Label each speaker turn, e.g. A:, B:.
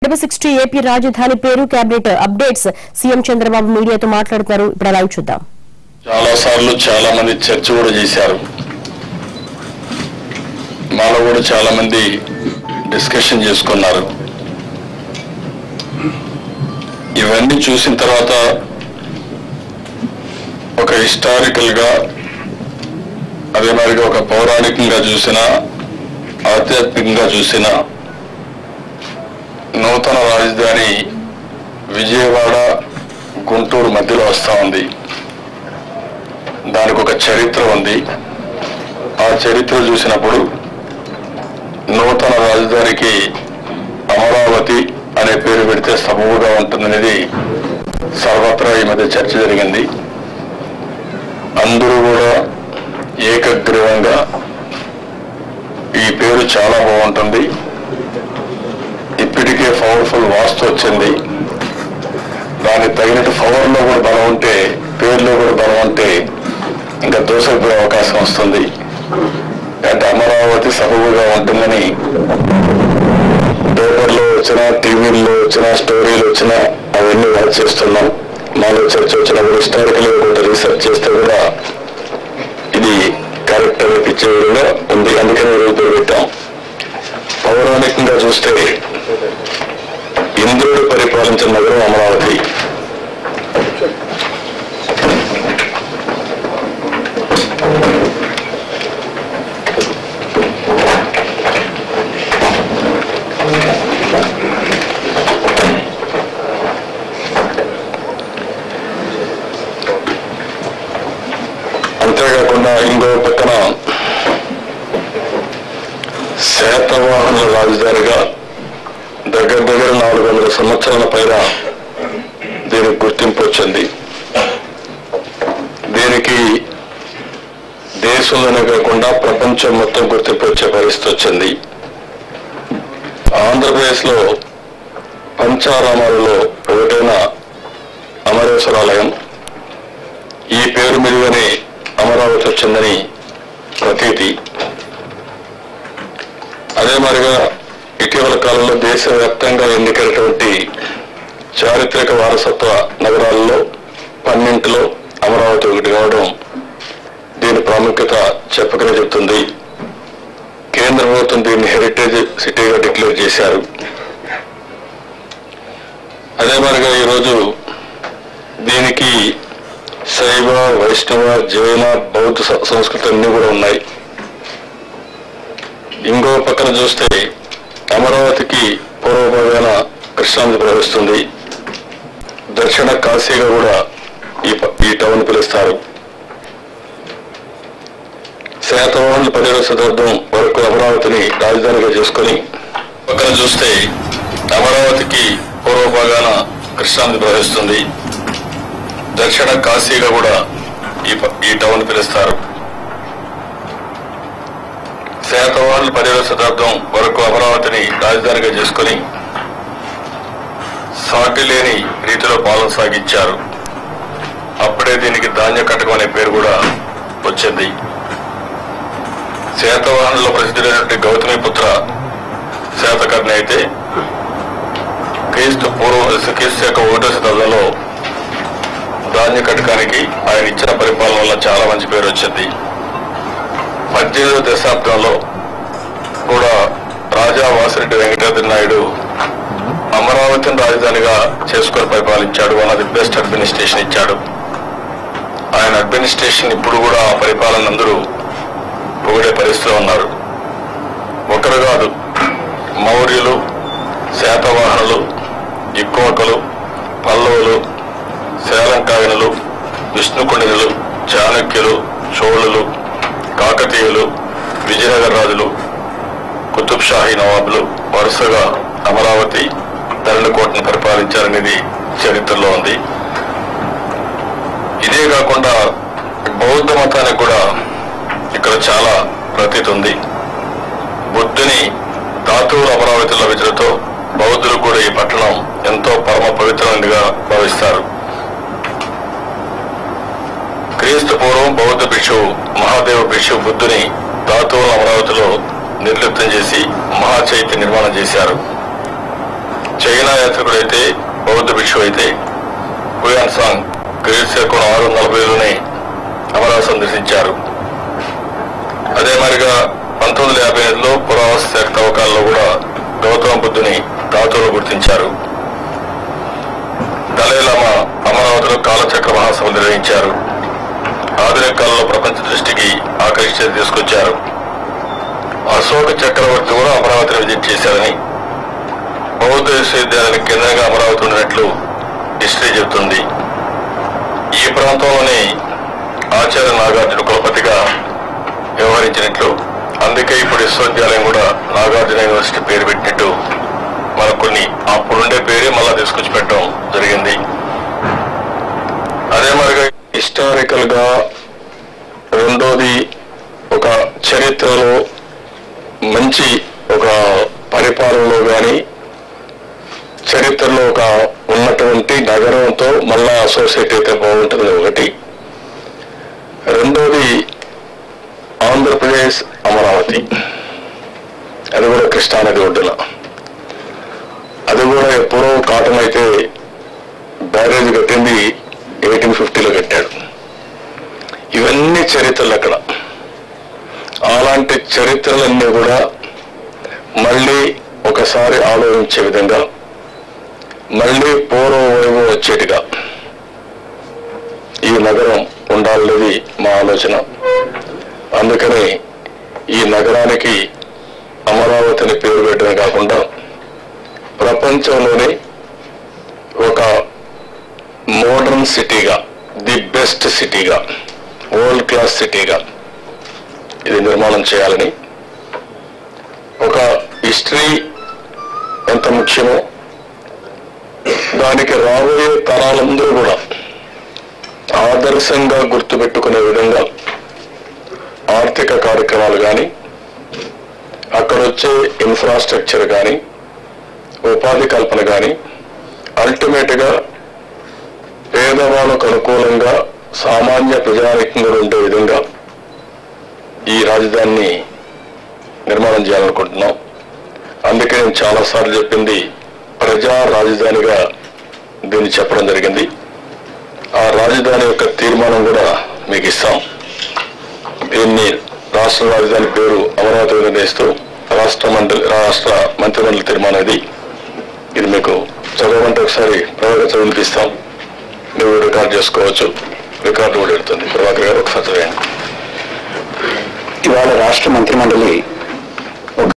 A: double sixty AP రాజధాని పేరు cabinet updates CM Chandrababu మీడియాతో మాట్లాడుతున్నారు ఇప్పుడు లైవ్ చూద్దాం
B: చాలా సార్లు చాలా మంది చర్చ కూడా చేశారు మాలో కూడా చాలా మంది డిస్కషన్ చేసుకున్నారు ఇవన్నీ చూసిన తర్వాత ఒక హిస్టారికల్ గా అదే మరిగా ఒక పౌరాణికంగా చూసిన ఆధ్యాత్మికంగా చూసిన నూతన రాజధాని విజయవాడ గుంటూరు మధ్యలో వస్తా ఉంది దానికి ఒక చరిత్ర ఉంది ఆ చరిత్ర చూసినప్పుడు నూతన రాజధానికి అమరావతి అనే పేరు పెడితే సబబుగా ఉంటుందనేది సర్వత్రా ఈ మధ్య చర్చ జరిగింది అందరూ కూడా ఏకగ్రీవంగా ఈ పేరు చాలా బాగుంటుంది ఇప్పటికే పవర్ఫుల్ వాస్తు వచ్చింది దానికి తగినట్టు పవర్లో కూడా బలం ఉంటే పేరులో కూడా బలం ఉంటే ఇంకా దూసపోయే అవకాశం వస్తుంది అంటే అమరావతి సబబుగా ఉంటుందని పేపర్లో వచ్చిన టీవీల్లో వచ్చిన స్టోరీలు వచ్చిన అవన్నీ వాచ్ చేస్తున్నాం మాలో చర్చ వచ్చినప్పుడు హిస్టారికల్ కొంత రీసెర్చ్ చేస్తే కూడా ఇది కరెక్ట్ అనిపించే విధంగా ఉంది అందుకని ఈ రోజు పేరు పెట్టాం పౌరాణికంగా చూస్తే ఇంద్రుడు పరిపాలించిన నగరం అమరావతి అంతేకాకుండా ఇంకో పక్కన శాతవాహనుల రాజధానిగా దగ్గర దగ్గర నాలుగు వందల సంవత్సరాల పైన దీనికి గుర్తింపు వచ్చింది దీనికి దేశంలోనే కాకుండా ప్రపంచం మొత్తం గుర్తింపు వచ్చే పరిస్థితి వచ్చింది ఆంధ్రప్రదేశ్లో పంచారామాలలో ఒకటైన అమరేశ్వరాలయం ఈ పేరు మీదుగానే అమరావతి వచ్చిందని ప్రతీతి అదే మాదిరిగా ఇటీవల కాలంలో దేశవ్యాప్తంగా ఎన్నికైనటువంటి చారిత్రక వారసత్వ నగరాల్లో పన్నెంటిలో అమరావతి ఒకటి కావడం దీని ప్రాముఖ్యత చెప్పకనే చెప్తుంది కేంద్ర ప్రభుత్వం దీన్ని హెరిటేజ్ సిటీగా డిక్లేర్ చేశారు అదే మాదిరిగా ఈరోజు దీనికి శైవ వైష్ణవ జైన బౌద్ధ స- సంస్కృతి అన్ని కూడా ఉన్నాయి ఇంకో పక్కన చూస్తే అమరావతికి పూర్వభాగాన కృష్ణానది ప్రవహిస్తుంది దక్షిణ కాశీగా కూడా ఈ ప- ఈ టౌన్ పిలుస్తారు శాతవాహనుల పదిహేడవ శతాబ్దం వరకు అమరావతిని రాజధానిగా చేసుకొని పక్కన చూస్తే అమరావతికి పూర్వభాగాన కృష్ణానది ప్రవహిస్తుంది దక్షిణ కాశీగా కూడా ఈ ప- ఈ టౌన్ పిలుస్తారు శాతవాహనులు పదిహేడవ శతాబ్దం వరకు అమరావతిని రాజధానిగా చేసుకొని సాటి లేని రీతిలో పాలన సాగించారు అప్పుడే దీనికి ధాన్య కటకం అనే పేరు కూడా వచ్చింది శాతవాహనుల ప్రసిద్ధులైనటువంటి గౌతమిపుత్ర శాతకర్ణి అయితే క్రీస్తు పూర్వం క్రీస్తు యొక్క ఒకటో శతాబ్దంలో ధాన్య కటకానికి ఆయన ఇచ్చిన పరిపాలన వల్ల చాలా మంచి పేరు వచ్చింది పద్దెనిమిదవ దశాబ్దంలో కూడా రాజా వాసిరెడ్డి వెంకటాద్రి నాయుడు అమరావతిని రాజధానిగా చేసుకొని పరిపాలించాడు one of the best administration ఇచ్చాడు ఆయన అడ్మినిస్ట్రేషన్ ఇప్పుడు కూడా ఆ పరిపాలన అందరూ పొగిడే పరిస్థితిలో ఉన్నారు ఒకరు కాదు మౌర్యులు శాతవాహనులు ఇక్కోకలు పల్లవులు శ్రీలంకాయనులు విష్ణుకుండినులు చాణక్యులు చోళులు కాకతీయులు విజయనగర రాజులు కుతుబ్ షాహీ నవాబులు వరుసగా అమరావతి ధరణికోటను పరిపాలించారనేది చరిత్రలో ఉంది ఇదే కాకుండా బౌద్ధ మతానికి కూడా ఇక్కడ చాలా ప్రతీతి ఉంది బుద్ధుని ధాతువుల అమరావతి లభించడంతో బౌద్ధులు కూడా ఈ పట్టణం ఎంతో పరమ పవిత్రమైనదిగా భావిస్తారు క్రీస్తు పూర్వం బౌద్ధ భిక్షువు మహాదేవ భిక్షువు బుద్ధుని ధాతువుల అమరావతిలో నిర్లిప్తం చేసి మహాచైత్య నిర్మాణం చేశారు చైనా యాత్రికుడైతే బౌద్ధ భిక్షు అయితే హుయాన్ సాంగ్ క్రీస్తు ఆరు నలభైలోనే అమరావతి సందర్శించారు అదే మరిగా పంతొమ్మిది వందల యాభై ఐదులో పురావస్తు శాఖ తవ్వకాల్లో కూడా గౌతమ బుద్ధుని ధాతువులు గుర్తించారు దళైలామా అమరావతిలో కాలచక్ర మహాసభ నిర్వహించారు ఆధునిక కాలంలో ప్రపంచ దృష్టికి ఆకర్షించేది తీసుకొచ్చారు అశోక చక్రవర్తి కూడా అమరావతిని విజిట్ చేశారని బౌద్ధ విశ్వవిద్యాలయానికి కేంద్రంగా అమరావతి ఉన్నట్లు హిస్టరీ చెబుతుంది ఈ ప్రాంతంలోనే ఆచార్య నాగార్జున కులపతిగా వ్యవహరించినట్లు అందుకే ఇప్పుడు విశ్వవిద్యాలయం కూడా నాగార్జున యూనివర్సిటీ పేరు పెట్టినట్టు మనకు కొన్ని అప్పుడుండే పేరే మళ్ళా తీసుకొచ్చి పెట్టడం జరిగింది అదే మరిగా హిస్టారికల్ గా రెండోది ఒక చరిత్రలో మంచి ఒక పరిపాలనలో కానీ చరిత్రలో ఒక ఉన్నటువంటి నగరంతో మళ్ళా అసోసియేట్ అయితే బాగుంటుంది ఒకటి రెండోది ఆంధ్రప్రదేశ్ అమరావతి అది కూడా కృష్ణానది ఒడ్డున అది కూడా ఎప్పుడో కాటన్ అయితే బ్యారేజ్ కట్టింది ఎయిటీన్ ఫిఫ్టీలో కట్టాడు ఇవన్నీ చరిత్రలు అక్కడ అలాంటి చరిత్రలన్నీ కూడా మళ్ళీ ఒకసారి ఆలోచించే విధంగా మళ్ళీ పూర్వ వైభవం వచ్చేట్టుగా ఈ నగరం ఉండాలనేది మా ఆలోచన అందుకని ఈ నగరానికి అమరావతి అని పేరు పెట్టడమే కాకుండా ప్రపంచంలోనే ఒక మోడర్న్ సిటీగా ది బెస్ట్ సిటీగా వరల్డ్ క్లాస్ సిటీగా ఇది నిర్మాణం చేయాలని ఒక హిస్టరీ ఎంత ముఖ్యమో దానికి రాబోయే తరాలందరూ కూడా ఆదర్శంగా గుర్తుపెట్టుకునే విధంగా ఆర్థిక కార్యక్రమాలు కానీ అక్కడ వచ్చే ఇన్ఫ్రాస్ట్రక్చర్ కానీ ఉపాధి కల్పన కానీ అల్టిమేట్గా పేదవాళ్ళకు అనుకూలంగా సామాన్య ప్రజానికంగా ఉండే విధంగా ఈ రాజధానిని నిర్మాణం చేయాలనుకుంటున్నాం అందుకే నేను చాలాసార్లు చెప్పింది ప్రజా రాజధానిగా దీన్ని చెప్పడం జరిగింది ఆ రాజధాని యొక్క తీర్మానం కూడా మీకు ఇస్తాం దీన్ని రాష్ట్ర రాజధాని పేరు అమరావతి నిర్ణయిస్తూ రాష్ట్ర మండలి రాష్ట్ర మంత్రిమండలి తీర్మానం ఇది ఇది మీకు చదవమంటే ఒకసారి ప్రవేశ చదివిపిస్తాం మీరు రికార్డ్ చేసుకోవచ్చు రికార్డు కూడా వెళ్తుంది ప్రభాకర్ గారు ఒకసారి చదివండి
C: ఇవాళ రాష్ట్ర మంత్రిమండలి